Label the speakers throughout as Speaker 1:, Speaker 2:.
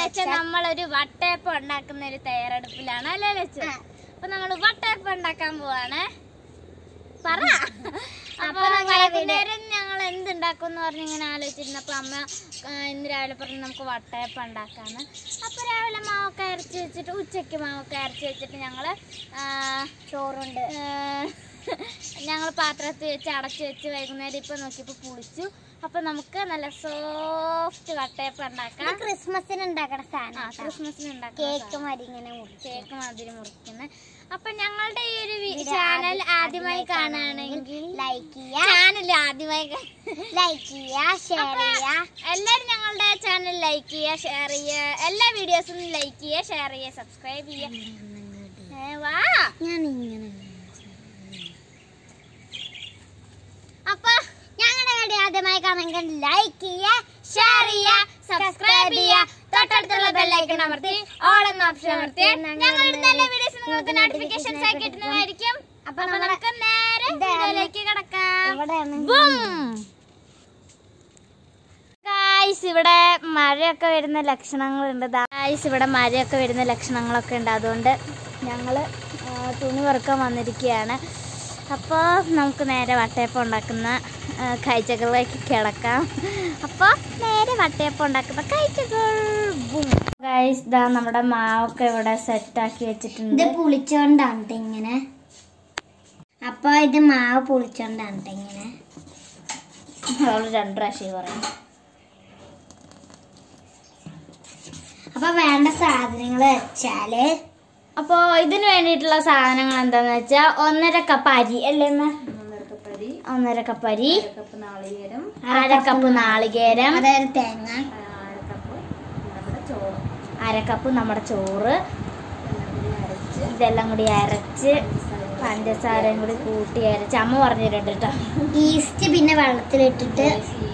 Speaker 1: വെച്ചാൽ നമ്മളൊരു വട്ടയപ്പം ഉണ്ടാക്കുന്ന ഒരു തയ്യാറെടുപ്പിലാണ് അല്ലേ ലച്ചു
Speaker 2: ആ.
Speaker 1: അപ്പൊ നമ്മൾ വട്ടയപ്പം ഉണ്ടാക്കാൻ പോവാണ് പറ അപ്പൊ
Speaker 2: അപ്പൊ ഞങ്ങളെ
Speaker 1: വൈകുന്നേരം ഞങ്ങൾ എന്തുണ്ടാക്കും എന്ന് പറഞ്ഞ് ഇങ്ങനെ ആലോചിച്ചിരുന്നപ്പോ അമ്മ ആ, ഇന്ന് രാവിലെ പറഞ്ഞു നമുക്ക് വട്ടയപ്പം ഉണ്ടാക്കാന്ന് അപ്പൊ രാവിലെ മാവൊക്കെ അരച്ച് വെച്ചിട്ട് ഉച്ചയ്ക്ക് മാവൊക്കെ അരച്ച് വെച്ചിട്ട് ഞങ്ങള് ആ,
Speaker 2: ചോറുണ്ട്
Speaker 1: ഞങ്ങൾ പാത്രത്തിൽ വെച്ച് അടച്ച് വെച്ച് വൈകുന്നേരം ഇപ്പൊ നോക്കിയപ്പോ പുളിച്ചു അപ്പൊ നമുക്ക് നല്ല സോഫ്റ്റ് വട്ടയപ്പം ഉണ്ടാക്കാം
Speaker 2: ഇത് ക്രിസ്മസിന് ഉണ്ടാക്കണ
Speaker 1: ആ
Speaker 2: സാധനം
Speaker 1: ക്രിസ്മസിന് ഉണ്ടാക്കാം
Speaker 2: കേക്ക് മതി ഇങ്ങനെ മുറിച്ച്
Speaker 1: കേക്ക് മാതിരി മുറിക്കുന്നത് അപ്പൊ ഞങ്ങളുടെ ഈ ഒരു
Speaker 2: ഇത്
Speaker 1: ചാനൽ
Speaker 2: ആദ്യ-
Speaker 1: ആദ്യമായി കാണുകയാണെങ്കിൽ
Speaker 2: ലൈക്ക് ചെയ്യുക
Speaker 1: ചാനൽ ആദ്യമായി കാ-
Speaker 2: ലൈക്ക് ചെയ്യുക ഷെയർ
Speaker 1: അപ്പൊ
Speaker 2: ചെയ്യുക
Speaker 1: എല്ലാരും ഞങ്ങളുടെ ചാനൽ ലൈക്ക് ചെയ്യുക ഷെയർ ചെയ്യുക എല്ലാ വീഡിയോസും ലൈക്ക് ചെയ്യുക ഷെയർ ചെയ്യുക സബ്സ്ക്രൈബ് ചെയ്യുക ഏ, വാ
Speaker 2: ഞാൻ ഇങ്ങനെ
Speaker 1: അപ്പൊ
Speaker 2: ഞങ്ങളുടെ വീഡിയോ ആദ്യമായി കാണുമെങ്കിൽ ലൈക്ക് ചെയ്യുക ഷെയർ ചെയ്യുക
Speaker 1: സബ്സ്ക്രൈബ് ചെയ്യുക തൊട്ടടുത്തുള്ള ബെല്ലൈക്കൺ അമർത്തി ഓൾ എന്ന ഓപ്ഷൻ അമർത്തി ഞങ്ങൾ ഇടുന്ന എല്ലാ വീഡിയോസും നിങ്ങൾക്ക് നോട്ടിഫിക്കേഷൻസ് ആയി കിട്ടുന്നതായിരിക്കും
Speaker 2: അപ്പൊ
Speaker 1: അപ്പൊ
Speaker 2: നമ്മുടെ
Speaker 1: നമുക്ക് നേരെ
Speaker 2: ഇതാണ്.
Speaker 1: വീഡിയോയിലേക്ക് കിടക്കാം
Speaker 2: ഇവിടെയാണ്
Speaker 1: ഗായ്സ് ഇവിടെ മഴയൊക്കെ വരുന്ന ലക്ഷണങ്ങളുണ്ട് ഗായ്സ് ഇവിടെ മഴയൊക്കെ വരുന്ന ലക്ഷണങ്ങളൊക്കെ ഉണ്ട് അതുകൊണ്ട് ഞങ്ങൾ തുണി വറുക്കാൻ വന്നിരിക്കുകയാണ് അപ്പോൾ നമുക്ക് നേരെ വട്ടയപ്പം ഉണ്ടാക്കുന്ന ആ, കാഴ്ചകളിലേക്ക് കിടക്കാം അപ്പോൾ നേരെ വട്ടയപ്പം ഉണ്ടാക്കുന്ന കാഴ്ചകൾ ഗായ്സ് ഇതാ നമ്മുടെ മാവൊക്കെ ഇവിടെ സെറ്റാക്കി വെച്ചിട്ടുണ്ട്
Speaker 2: ഇത് പുളിച്ചോണ്ടാണ് ട്ടോ ഇങ്ങനെ അപ്പൊ ഇത് മാവ് പുളിച്ചോണ്ടാണ് ട്ടോ ഇങ്ങനെ
Speaker 1: അവള് രണ്ട് പ്രാവശ്യം പറയും
Speaker 2: അപ്പൊ വേണ്ട സാധനങ്ങൾ വെച്ചാല്
Speaker 1: അപ്പോൾ ഇതിന് വേണ്ടിയിട്ടുള്ള സാധനങ്ങൾ എന്താന്ന് വെച്ചാൽ ഒന്നര കപ്പ് അരി അല്ലേ അമ്മ? ഒന്നര കപ്പ് അരി അര കപ്പ് നാളികേരം
Speaker 2: അതായത് തേങ്ങ
Speaker 1: അര കപ്പ് നമ്മുടെ ചോറ് ഇതെല്ലാം കൂടി അരച്ച് പഞ്ചസാരയും കൂടി കൂട്ടി അരച്ച് അമ്മ പറഞ്ഞു തരുന്നുണ്ട് കേട്ടോ
Speaker 2: ഈസ്റ്റ് പിന്നെ വെള്ളത്തിലിട്ടിട്ട്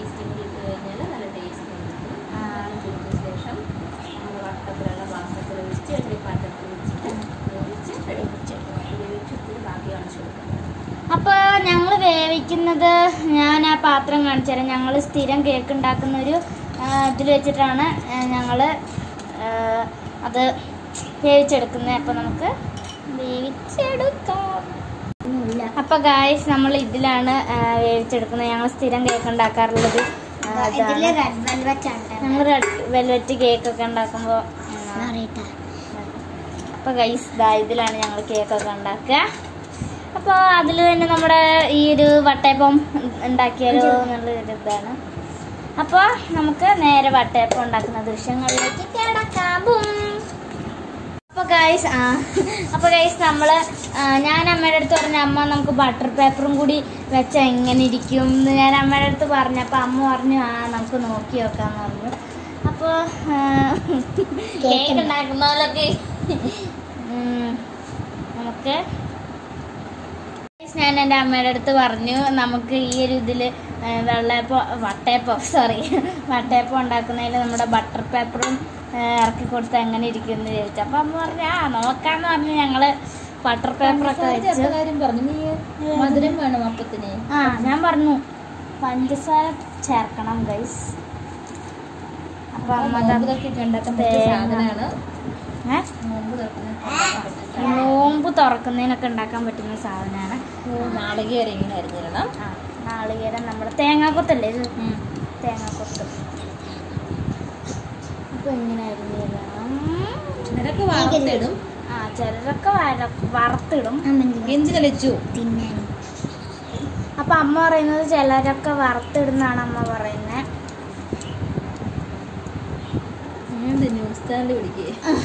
Speaker 1: അപ്പോൾ ഞങ്ങൾ വേവിക്കുന്നത് ഞാൻ ആ പാത്രം കാണിച്ചു തരാം ഞങ്ങൾ സ്ഥിരം കേക്ക് ഉണ്ടാക്കുന്ന ഒരു ഇതിൽ വെച്ചിട്ടാണ് ഞങ്ങൾ അത് വേവിച്ചെടുക്കുന്നത് അപ്പോൾ നമുക്ക് വേവിച്ചെടുക്കാം
Speaker 2: ഇല്ല
Speaker 1: അപ്പൊ ഗായ്സ് നമ്മൾ ഇതിലാണ് ആ, വേവിച്ചെടുക്കുന്നത് ഞങ്ങൾ സ്ഥിരം കേക്ക് ഉണ്ടാക്കാറുള്ളത് ആ,
Speaker 2: ഇതില്
Speaker 1: ഇതാണ്.
Speaker 2: റെഡ് വെൽവെറ്റ് ആണ്
Speaker 1: ഞങ്ങൾ വെൽവെറ്റ് കേക്ക് ഒക്കെ ഉണ്ടാക്കുമ്പോൾ
Speaker 2: മാറിയിട്ടാ
Speaker 1: അപ്പൊ ഗൈസ് ഇതാ ഇതിലാണ് ഞങ്ങൾ കേക്കൊക്കെ ഉണ്ടാക്കുക അപ്പോൾ അതിൽ തന്നെ നമ്മുടെ ഈ ഒരു വട്ടയപ്പം ഉണ്ടാക്കിയാലോ എന്നുള്ള ഒരു ഇതാണ് അപ്പോൾ നമുക്ക് നേരെ വട്ടയപ്പം ഉണ്ടാക്കുന്ന ദൃശ്യങ്ങളിലേക്ക് കിടക്കാം ബും. അപ്പോൾ ഗൈസ് ആ അപ്പോൾ ഗൈസ് നമ്മൾ ഞാൻ അമ്മയുടെ അടുത്ത് പറഞ്ഞ അമ്മ നമുക്ക് ബട്ടർ പേപ്പറും കൂടി വെച്ചാൽ എങ്ങനെ ഇരിക്കും എന്ന് ഞാൻ അമ്മയുടെ അടുത്ത് പറഞ്ഞു അപ്പോൾ അമ്മ പറഞ്ഞു ആ നമുക്ക് നോക്കി നോക്കാന്ന് പറഞ്ഞു അപ്പോൾ കേക്ക് ഉണ്ടാക്കുന്ന പോലൊക്കെ ഉം, നമുക്ക് Guys, ഞാൻ എൻ്റെ അമ്മയുടെ അടുത്ത് പറഞ്ഞു നമുക്ക് ഈ ഒരു ഇതിൽ വെള്ളയപ്പം വട്ടയപ്പം സോറി വട്ടയപ്പം ഉണ്ടാക്കുന്നതിൽ നമ്മുടെ ബട്ടർ പേപ്പറും ഇറക്കി കൊടുത്ത് എങ്ങനെ ഇരിക്കും എന്ന് ചോദിച്ചു അപ്പം അമ്മ പറഞ്ഞു ആ നോക്കാന്ന് പറഞ്ഞ് ഞങ്ങള് ബട്ടർ പേപ്പറൊക്കെ വെച്ച്
Speaker 3: കാര്യം പറഞ്ഞു നീ മധുരം വേണം അപ്പത്തിന്
Speaker 1: ആ ഞാൻ പറഞ്ഞു പഞ്ചസാര ചേർക്കണം ഗൈസ് അപ്പൊ അമ്മ ദാ-
Speaker 3: നോമ്പ് തുറക്കൊക്കെ ഉണ്ടാക്കാൻ പറ്റിയ
Speaker 1: തേങ്ങ.
Speaker 3: സാധനമാണ്
Speaker 1: ഏ?
Speaker 3: നോമ്പ് തുറക്കുന്ന ഉണ്ടാക്കാൻ പറ്റിയ സാധനം.
Speaker 1: നോമ്പ് തുറക്കുന്നതിനൊക്കെ ഉണ്ടാക്കാൻ പറ്റുന്ന സാധനമാണ്
Speaker 3: നാളികേരം ഇങ്ങനെ അരിഞ്ഞിടണം
Speaker 1: ആ നാളികേരം നമ്മുടെ തേങ്ങാക്കൊത്തല്ലേ ഇത് തേങ്ങാക്കൊത്ത് അപ്പൊ ഇങ്ങനെ അരിഞ്ഞിടണം
Speaker 3: നിനക്ക് വറുത്തിടും
Speaker 1: ആ ചിലരൊക്കെ വര- വറുത്തിടും
Speaker 3: ഗെഞ്ചിനെ വെച്ചു
Speaker 2: തിന്നാനും
Speaker 1: അപ്പൊ അമ്മ പറയുന്നത് ചിലരൊക്കെ വറുത്തിടുന്നാണ് അമ്മ പറയുന്നത്
Speaker 3: ന്യൂസ് സ്റ്റാൻഡ് പിടിക്കേ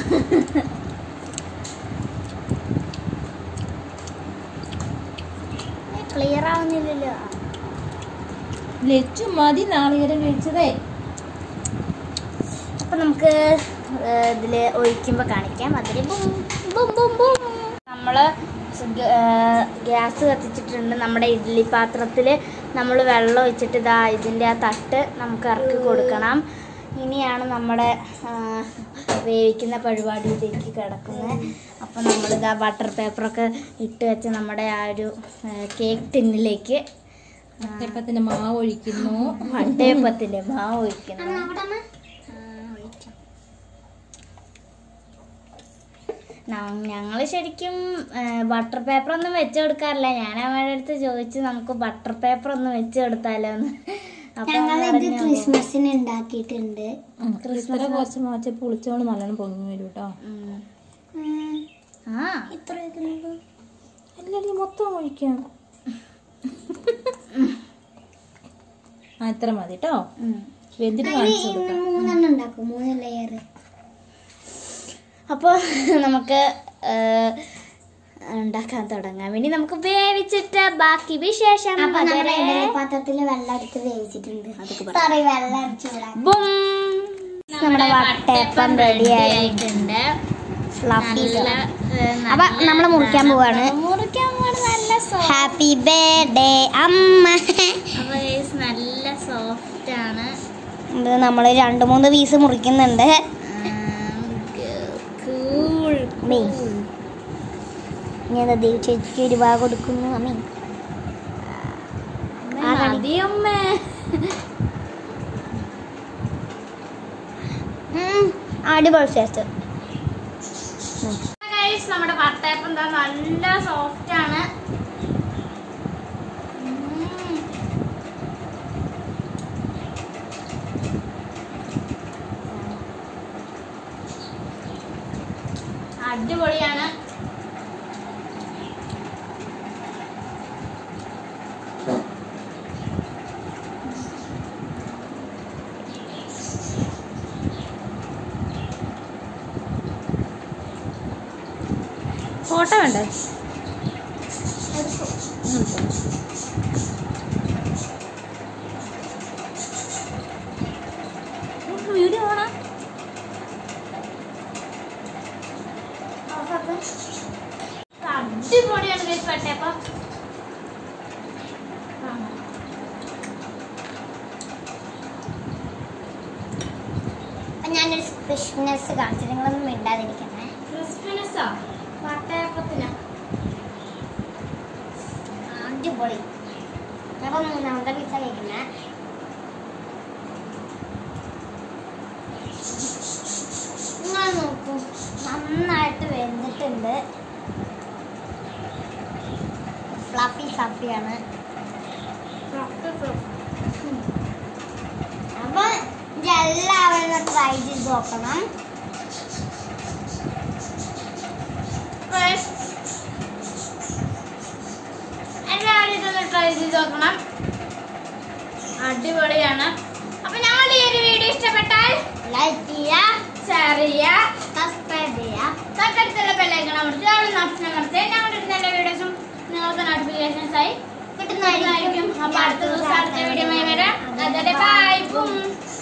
Speaker 1: ക്ലിയർ ആവുന്നില്ലല്ലോ
Speaker 3: ലച്ചു മതി നാളികേരം കഴിച്ചതേ
Speaker 1: അപ്പൊ നമുക്ക് ഏഹ്, ഇതില് ഒഴിക്കുമ്പോ കാണിക്കാം അതില് ബും ബും ബും ബും നമ്മള് ഗ- ഏഹ്, ഗ്യാസ് കത്തിച്ചിട്ടുണ്ട് നമ്മുടെ ഇഡ്ഡലി പാത്രത്തിൽ നമ്മൾ വെള്ളം ഒഴിച്ചിട്ട് ഇതാ ഇതിൻ്റെ ആ തട്ട് നമുക്ക് ഇറക്കി കൊടുക്കണം ഇനിയാണ് നമ്മുടെ ആ, വേവിക്കുന്ന പരിപാടിയിലേക്ക് കിടക്കുന്നത് അപ്പോൾ നമ്മളിതാ ബട്ടർ പേപ്പറൊക്കെ ഇട്ട് വെച്ച് നമ്മുടെ ആ ഒരു കേക്ക് ടിന്നിലേക്ക്
Speaker 3: അട്ടപ്പത്തിന്റെ മാവ് ഒഴിക്കുന്നു
Speaker 1: വട്ടയപ്പത്തിൻ്റെ മാവ് ഒഴിക്കുന്നു
Speaker 2: അവിടെ അമ്മ
Speaker 1: ഞങ്ങൾ ശരിക്കും ബട്ടർ പേപ്പർ ഒന്നും വെച്ച് കൊടുക്കാറില്ല ഞാൻ അവരുടെ അടുത്ത് ചോദിച്ചു നമുക്ക് ബട്ടർ പേപ്പർ ഒന്ന് വെച്ച് കൊടുത്താലോ എന്ന് അപ്പൊ
Speaker 2: ഞങ്ങൾ
Speaker 1: അവൻ
Speaker 2: ഇത്
Speaker 1: പറഞ്ഞു,
Speaker 2: ക്രിസ്മസിന് ഉണ്ടാക്കിയിട്ടുണ്ട്
Speaker 3: ഇത്ര കുറച്ച് മാറ്റി പുളിച്ചോണ്ട് നല്ലോണം പൊങ്ങി വരും കേട്ടോ
Speaker 1: ഉം.
Speaker 2: ഉം.
Speaker 1: ആ
Speaker 2: ഇത്ര ഇതിനുള്ളൂ.
Speaker 3: അല്ലടി മൊത്തം ഒഴിക്കാം ആ ഇത്ര മതി കേട്ടോ
Speaker 1: ഉം.
Speaker 3: വെന്തിട്ട്
Speaker 2: അതിന്
Speaker 3: കാണിച്ചു
Speaker 2: ഇന്ന്
Speaker 3: കൊടുക്കാം
Speaker 2: മൂന്നെണ്ണം ഉണ്ടാക്കും മൂന്ന് ലെയർ
Speaker 1: അപ്പോൾ നമുക്ക് ഏഹ്, ഉണ്ടാക്കാൻ തുടങ്ങാം ഇനി നമുക്ക് വേവിച്ചിട്ട് ബാക്കി വിശേഷം
Speaker 2: അപ്പൊ നമ്മുടെ
Speaker 1: അതുവരെ
Speaker 2: ഇഡലി പാത്രത്തില് വെള്ളം എടുത്ത് വേവിച്ചിട്ടുണ്ട് സോറി വെള്ളം അടിച്ചു വിടാം
Speaker 1: ബും
Speaker 2: നമ്മുടെ വട്ടയപ്പം ready
Speaker 1: ആയിട്ടുണ്ട് നല്ല ഏഹ്,
Speaker 2: അപ്പൊ
Speaker 1: നല്ല
Speaker 2: നമ്മള് മുറിക്കാൻ
Speaker 1: ഇതാണ്.
Speaker 2: പോവാണ്.
Speaker 1: മുറിക്കാൻ പോവാണ് നല്ല സോഫ്റ്റ്
Speaker 2: ഹാപ്പി ബർത്ത്ഡേ അമ്മ
Speaker 1: അപ്പൊ guys, നല്ല സോഫ്റ്റ് ആണ്
Speaker 2: ഇത് നമ്മൾ രണ്ട് മൂന്ന് പീസ് മുറിക്കുന്നുണ്ട്
Speaker 1: കൂൾ
Speaker 2: അമ്മേ. ഞാൻ ദേവ് ചേച്ചിക്ക് ഒരു ഭാഗം കൊടുക്കുന്നു അമ്മേ ആ കടി.
Speaker 1: മതിയമ്മേ
Speaker 2: ഉം, അടിപൊളി ടേസ്റ്റ്
Speaker 1: Guys, നമ്മുടെ വട്ടയപ്പം എന്താ നല്ല സോഫ്റ്റ് ആണ് ഉം. അടിപൊളിയാണ്
Speaker 3: ഫോട്ടോ വേണ്ടേ വീഡിയോ ഓണാ
Speaker 1: അടിപൊളിയാണ് guys വട്ടയപ്പം
Speaker 2: അപ്പൊ ഞാനൊരു സ്പെഷ്യൽനെസ് കാണിച്ചു നിങ്ങളൊന്നും മിണ്ടാതിരിക്കണേ
Speaker 1: ക്രിസ്മസോ വട്ടയപ്പത്തിന്
Speaker 2: അടിപൊളി അപ്പൊ മൂന്നാമത്തെ പിസ്സ കഴിക്കുന്നേ നിങ്ങൾ നോക്കൂ നന്നായിട്ട് വെന്തിട്ടുണ്ട് ഫ്ലഫി ഫ്ലഫിയാണ് അപ്പൊ ഇത് എല്ലാവരും ട്രൈ ചെയ്ത് നോക്കണം
Speaker 1: Guys, എല്ലാവരും ഇതൊന്ന് ട്രൈ ചെയ്ത് നോക്കണം അടിപൊളിയാണ് അപ്പൊ ഞങ്ങളുടെ ഈ ഒരു വീഡിയോ ഇഷ്ടപ്പെട്ടാൽ
Speaker 2: ലൈക്ക് ചെയ്യുക
Speaker 1: ഷെയർ ചെയ്യുക
Speaker 2: സബ്സ്ക്രൈബ് ചെയ്യുക
Speaker 1: തൊട്ടടുത്തുള്ള ബെല്ലൈക്കൺ അമർത്തി അവിടെ ഓപ്ഷൻ അമർത്തി ഞങ്ങളുടെ ഇടുന്ന എല്ലാ വീഡിയോസും നിങ്ങൾക്ക് നോട്ടിഫിക്കേഷൻസ് ആയി
Speaker 2: കിട്ടുന്നതായിരിക്കും
Speaker 1: അപ്പൊ അടുത്ത ദിവസം അടുത്ത വീഡിയോ വരാം അതുവരെ ബൈ ബും